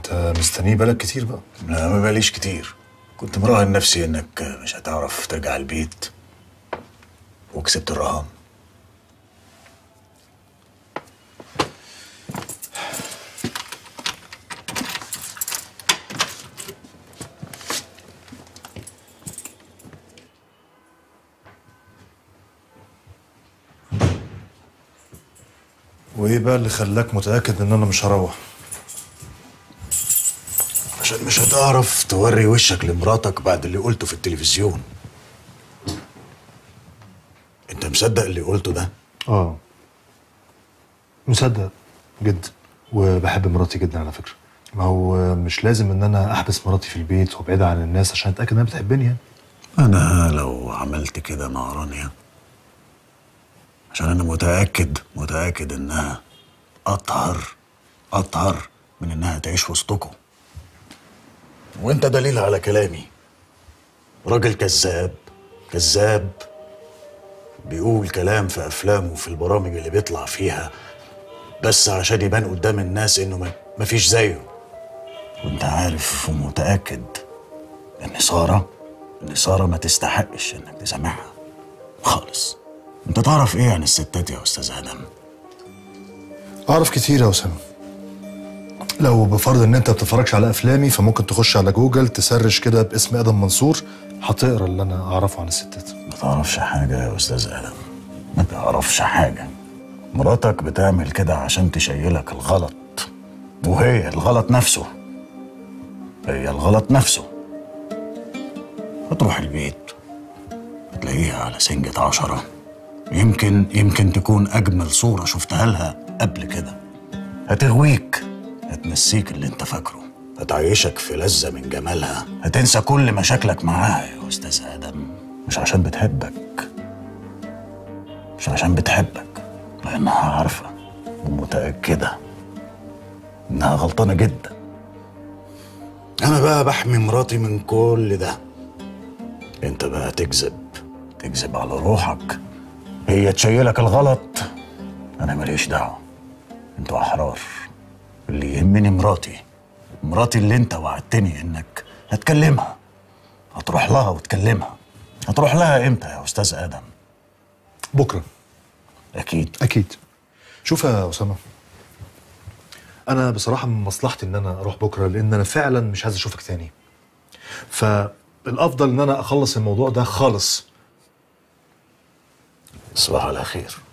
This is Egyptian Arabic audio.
انت مستنيه بقالك كتير بقى لا ما باليش كتير كنت مراهن نفسي انك مش هتعرف ترجع البيت وكسبت الرهان وايه بقى اللي خلاك متاكد ان انا مش هروح عشان مش هتعرف توري وشك لمراتك بعد اللي قلته في التلفزيون انت مصدق اللي قلته ده اه مصدق جدا وبحب مراتي جدا على فكره ما هو مش لازم ان انا احبس مراتي في البيت وابعدها عن الناس عشان اتاكد انها بتحبني يعني انا لو عملت كده مع رانيا عشان انا متاكد متاكد انها اطهر اطهر من انها تعيش وسطكم وانت دليل على كلامي راجل كذاب كذاب بيقول كلام في افلامه وفي البرامج اللي بيطلع فيها بس عشان يبان قدام الناس انه ما- مفيش زيه وانت عارف ومتاكد ان ساره ان ساره ما تستحقش انك تسامحها خالص انت تعرف ايه عن الستات يا استاذ ادم اعرف كتير يا اسامه لو بفرض ان انت بتتفرجش على افلامي فممكن تخش على جوجل تسرش كده باسم ادم منصور هتقرا اللي انا اعرفه عن الستات ما تعرفش حاجه يا استاذ ادم ما تعرفش حاجه مراتك بتعمل كده عشان تشيلك الغلط وهي الغلط نفسه هي الغلط نفسه هتروح البيت هتلاقيها على سنجة عشرة يمكن يمكن تكون أجمل صورة شفتها لها قبل كده هتغويك هتنسيك اللي انت فاكره هتعيشك في لذة من جمالها هتنسى كل مشاكلك معاها يا أستاذ آدم مش عشان بتحبك مش عشان بتحبك لأنها عارفة ومتأكدة إنها غلطانة جدا أنا بقى بحمي مراتي من كل ده أنت بقى تكذب تكذب على روحك هي تشيلك الغلط أنا ماليش دعوة أنتوا أحرار اللي يهمني مراتي مراتي اللي أنت وعدتني إنك هتكلمها هتروح لها وتكلمها هتروح لها إمتى يا أستاذ آدم؟ بكره أكيد اكيد شوف يا اسامه انا بصراحه من مصلحتي ان انا اروح بكره لان انا فعلا مش عايز اشوفك تاني فالافضل ان انا اخلص الموضوع ده خالص تصبح على خير